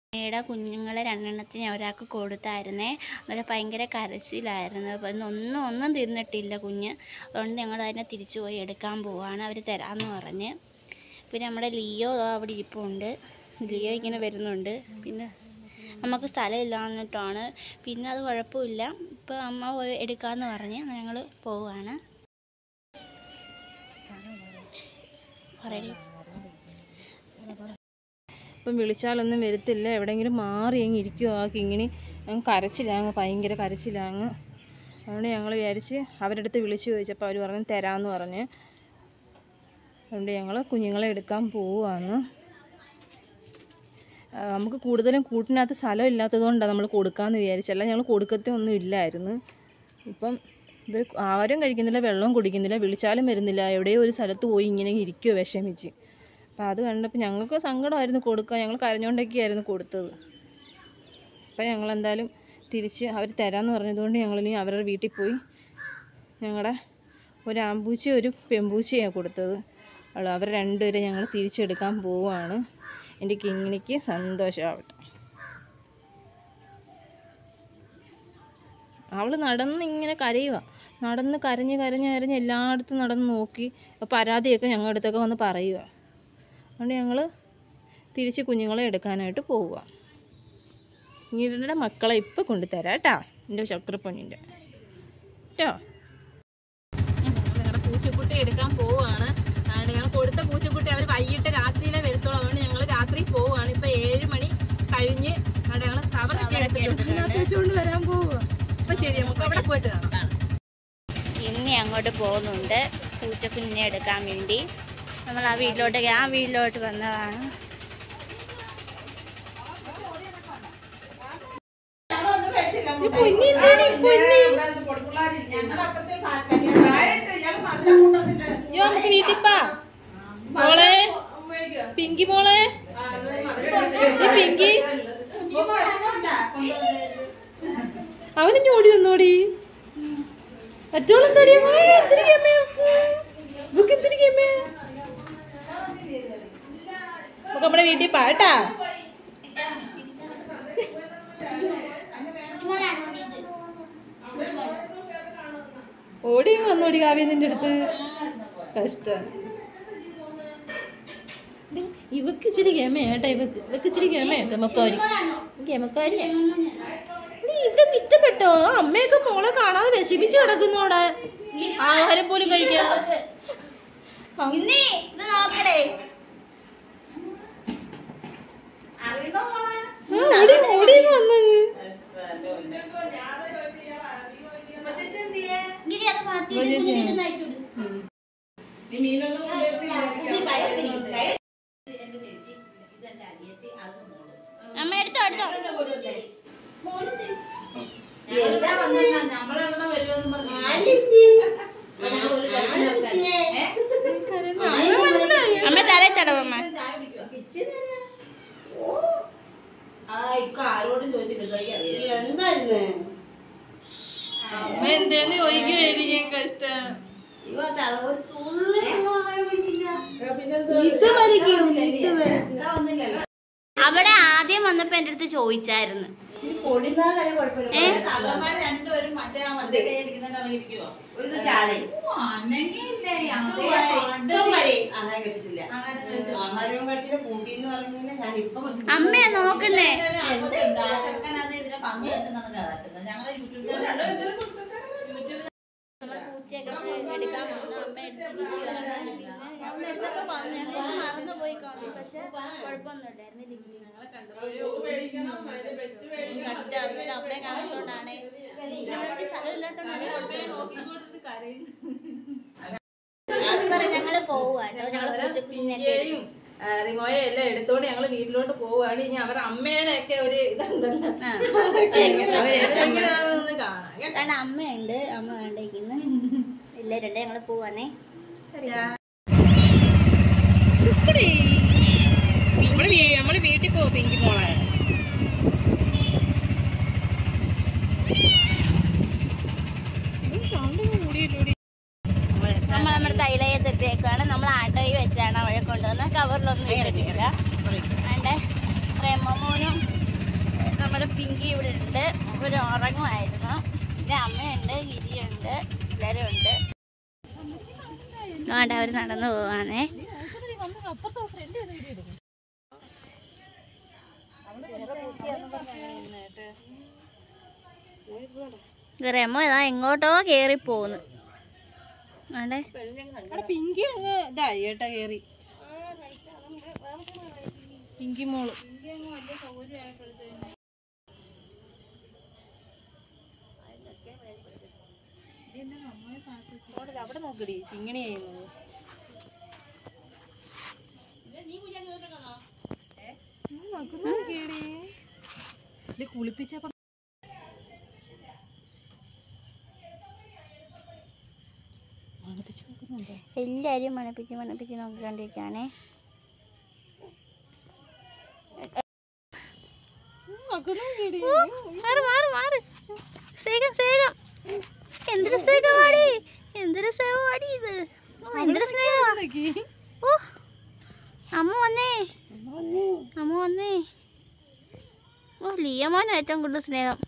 അമ്മയുടെ കുഞ്ഞുങ്ങളെ രണ്ടെണ്ണത്തിന് ഒരാൾക്ക് കൊടുത്തായിരുന്നേ അന്നേരം ഭയങ്കര കരച്ചിലായിരുന്നു അപ്പം ഇന്നൊന്നും ഒന്നും തിന്നിട്ടില്ല കുഞ്ഞ് അതുകൊണ്ട് ഞങ്ങൾ അതിനെ തിരിച്ചു പോയി എടുക്കാൻ പോവാണ് അവർ തരാമെന്ന് പറഞ്ഞ് പിന്നെ നമ്മുടെ ലിയോ ദാ അവിടെ ഇരിപ്പുണ്ട് ലിയോ ഇങ്ങനെ വരുന്നുണ്ട് പിന്നെ നമുക്ക് സ്ഥലമില്ലാന്നിട്ടാണ് പിന്നെ അത് കുഴപ്പമില്ല ഇപ്പോൾ അമ്മ പോയി എടുക്കാമെന്ന് പറഞ്ഞ് ഞങ്ങൾ പോവാണ് പറയടി ഇപ്പം വിളിച്ചാലൊന്നും വരത്തില്ല എവിടെയെങ്കിലും മാറി അങ്ങ് ഇരിക്കുമോ ആ കിങ്ങിണി അങ്ങ് കരച്ചിലാങ്ങ് ഭയങ്കര കരച്ചിലാങ്ങ് അതുകൊണ്ട് ഞങ്ങൾ വിചാരിച്ച് അവരുടെ അടുത്ത് വിളിച്ച് ചോദിച്ചപ്പോൾ അവർ പറഞ്ഞു തരാമെന്ന് പറഞ്ഞ് അതുകൊണ്ട് ഞങ്ങൾ കുഞ്ഞുങ്ങളെ എടുക്കാൻ പോവുകയാണ് ആ, നമുക്ക് കൂടുതലും കൂട്ടിനകത്ത് സ്ഥലം ഇല്ലാത്തത് കൊണ്ടാണ് നമ്മൾ കൊടുക്കാമെന്ന് വിചാരിച്ചല്ല ഞങ്ങൾ കൊടുക്കത്തെ ഒന്നും ഇല്ലായിരുന്നു ഇപ്പം ഇത് ആരും കഴിക്കുന്നില്ല വെള്ളവും കുടിക്കുന്നില്ല വിളിച്ചാലും വരുന്നില്ല എവിടെയോ ഒരു സ്ഥലത്ത് പോയി ഇങ്ങനെ ഇരിക്കുമോ വിഷമിച്ച് അപ്പം അത് കണ്ടപ്പോൾ ഞങ്ങൾക്ക് സങ്കടമായിരുന്നു കൊടുക്കുക ഞങ്ങൾ കരഞ്ഞുകൊണ്ടൊക്കെയായിരുന്നു കൊടുത്തത് അപ്പം ഞങ്ങൾ എന്തായാലും തിരിച്ച് അവർ തരാമെന്ന് പറഞ്ഞതുകൊണ്ട് ഞങ്ങളിനി അവരുടെ വീട്ടിൽ പോയി ഞങ്ങളുടെ ഒരു ആമ്പൂച്ചയും ഒരു പെമ്പൂച്ചയാണ് കൊടുത്തത് അവൾ അവർ രണ്ടുപേരെ ഞങ്ങൾ തിരിച്ചെടുക്കാൻ പോവുകയാണ് എൻ്റെ കിങ്ങിണിക്ക് സന്തോഷമാവട്ടെ അവൾ നടന്ന് ഇങ്ങനെ കരയുക നടന്ന് കരഞ്ഞ് കരഞ്ഞ് കരഞ്ഞ് എല്ലായിടത്തും നടന്ന് നോക്കി അപ്പോൾ പരാതിയൊക്കെ ഞങ്ങളുടെ അടുത്തൊക്കെ വന്ന് പറയുക അതുകൊണ്ട് ഞങ്ങൾ തിരിച്ച് കുഞ്ഞുങ്ങളെ എടുക്കാനായിട്ട് പോവുക ഇങ്ങനെ മക്കളെ ഇപ്പം കൊണ്ടുതരാം കേട്ടോ എൻ്റെ ചക്രപ്പൊന്നിൻ്റെ കേട്ടോ ഞങ്ങളുടെ പൂച്ചക്കുട്ടി എടുക്കാൻ പോവുകയാണ് അതുകൊണ്ട് ഞങ്ങൾ കൊടുത്ത പൂച്ചക്കുട്ടി അവർ വൈകിട്ട് രാത്രിയിലെ വരത്തുള്ളൂ അതുകൊണ്ട് ഞങ്ങൾ രാത്രി പോവുകയാണ് ഇപ്പം ഏഴ് മണി കഴിഞ്ഞ് അവിടെ ഞങ്ങൾ കവറൊക്കെ എടുത്തുകൊണ്ട് വരാൻ പോവുക അപ്പം ശരി നമുക്ക് അവിടെ പോയിട്ട് കാണാം ഇനി അങ്ങോട്ട് പോകുന്നുണ്ട് പൂച്ചക്കുഞ്ഞിനെ എടുക്കാൻ വേണ്ടി നമ്മൾ ആ വീട്ടിലോട്ട് ആ വീട്ടിലോട്ട് വന്നതാണ് അയ്യോ നമുക്ക് വീട്ടിൽ പാ മോളെ പിങ്കി മോളെ ഈ പിങ്കി അവന് ഞോടി വന്നോടി മറ്റോളം നമുക്ക് നമ്മുടെ വീട്ടിൽ പാട്ടാ ഓടി അങ്ങ് വന്നോടി കാവ്യ നിന്റെ അടുത്ത് കഷ്ടം ഇവക്ക് ഇച്ചിരി ഗമയാട്ടാ ഇവക്ക് ഇവക്ക് ഇച്ചിരി ഗമയാ ഗമക്കാരി ഗമക്കാരി ഇവിടെ ഇഷ്ടപ്പെട്ടോ ആ അമ്മയൊക്കെ മോളെ കാണാതെ വിഷമിച്ച് കിടക്കുന്നോടെ ആഹാരം പോലും കഴിക്കാൻ ആ. ആ, ഓടി ഓടി അങ്ങ് വന്നങ്ങ് ഉം. അമ്മ എടുത്തോ എടുത്തോ അമ്മ തലേ തടവമ്മ ആരോടും ചോദിച്ചില്ല എന്തായിരുന്നു അമ്മ എന്തേന്ന് ചോദിക്കുമായിരിക്കും കഷ്ടം ഇവ തല ഒരു തുള്ളി ആഹാരം കഴിച്ചില്ല പിന്നെന്താ ഇത് വരിക്കും ഇത് വന്നില്ലല്ലോ അവിടെ ആദ്യം വന്നപ്പോ എന്റെ അടുത്ത് ചോദിച്ചായിരുന്നു പൊടിന്നാൽ കാര്യം ഏ? കുഴപ്പമില്ല കള്ളന്മാർ രണ്ടുപേരും മറ്റേ ആ മറ്റേ കൈ ഇരിക്കുന്നതിനാണ് ഇരിക്കുവോ ഒരു ചാല ഇപ്പം വരെ ആഹാരം കഴിച്ചിട്ടില്ല ആഹാരവും കഴിച്ചില്ല കൂട്ടിന്ന് പറഞ്ഞില്ല ഞാൻ ഇപ്പൊ അമ്മയാ നോക്കുന്നേ ചെറുക്കനത് ഇതിനെ പങ്ക് കെട്ടുന്നാണ് കഥാട്ടുന്നത് ഞങ്ങളെ യൂട്യൂബ് ചാനൽ നമ്മള് പൂച്ചയൊക്കെ എടുക്കാൻ വന്നു അമ്മ എടുത്തിരിക്കുകയാണ് പിന്നെ ഞങ്ങൾ എടുത്തപ്പോ പറഞ്ഞു ഞാൻ പക്ഷെ മറന്നുപോയി കാണും പക്ഷെ കുഴപ്പമൊന്നുമില്ലായിരുന്നു കഷ്ടമാണ് അമ്മയെ കാണാത്തോണ്ടാണ് ഞങ്ങളുടെ സ്ഥലം ഇല്ലാത്തോണ്ടാണ് ഞങ്ങള് പോവാട്ടോ ഞങ്ങള് പൂച്ചക്കുഞ്ഞിനൊക്കെ പിങ്കേയും റിമോയെ എല്ലാം എടുത്തോണ്ട് ഞങ്ങള് വീട്ടിലോട്ട് പോവുകയാണ് ഇനി അവരുടെ അമ്മയുടെ ഒക്കെ ഒരു ഇതുണ്ടല്ലോ അവരെന്തെങ്കിലും അതൊന്ന് കാണാം കേട്ടോ കാരണം അമ്മയുണ്ട് അമ്മ കണ്ടേക്കുന്നു എല്ലാവരുണ്ട് ഞങ്ങള് പോവാനേ നമ്മള് വീ- നമ്മള് വീട്ടിൽ പോവും പിങ്കി മോളെ സൗണ്ട് കൂടിയിട്ടൂടി നമ്മൾ നമ്മുടെ തൈലയത്തെത്തേക്കാണ് നമ്മൾ ആട്ടോയിൽ വെച്ചാണ് അവരെ കൊണ്ടുവന്ന കവറിലൊന്നും ഇട്ടിട്ടില്ല അതിന്റെ റെമോനും നമ്മുടെ പിങ്കി ഇവിടെ ഉണ്ട് ഒരു ഉറങ്ങുമായിരുന്നു പിന്നെ അമ്മയുണ്ട് ഗിരിയുണ്ട് എല്ലാവരും ഉണ്ട് അതുകൊണ്ട് അവർ നടന്നു പോവാണേ റെമോ ഇതാ എങ്ങോട്ടോ കേറി പോന്ന് ആണ്ടേ പിങ്കി അങ്ങ് ഇതായി ഏട്ടാ കേറി പിങ്കി മോള് അവിടെ- അവിടെ നോക്കടി ഇങ്ങനെ ചെയ്യുന്നത് കുളിപ്പിച്ച എല്ലാവരും മണപ്പിച്ച് മണപ്പിച്ച് നോക്കിക്കൊണ്ടിരിക്കുകയാണേ മാറ് മാറ് മാറ് സേകം സേകം എന്തൊരു സേകമാടി എന്തൊരു സേവമാടി ഇത് ഓ, എന്തൊരു സ്നേഹമാ ഓ അമ്മ വന്നേ അമ്മ വന്നേ ഓ ലിയമോനാണ് ഏറ്റവും കൂടുതൽ സ്നേഹം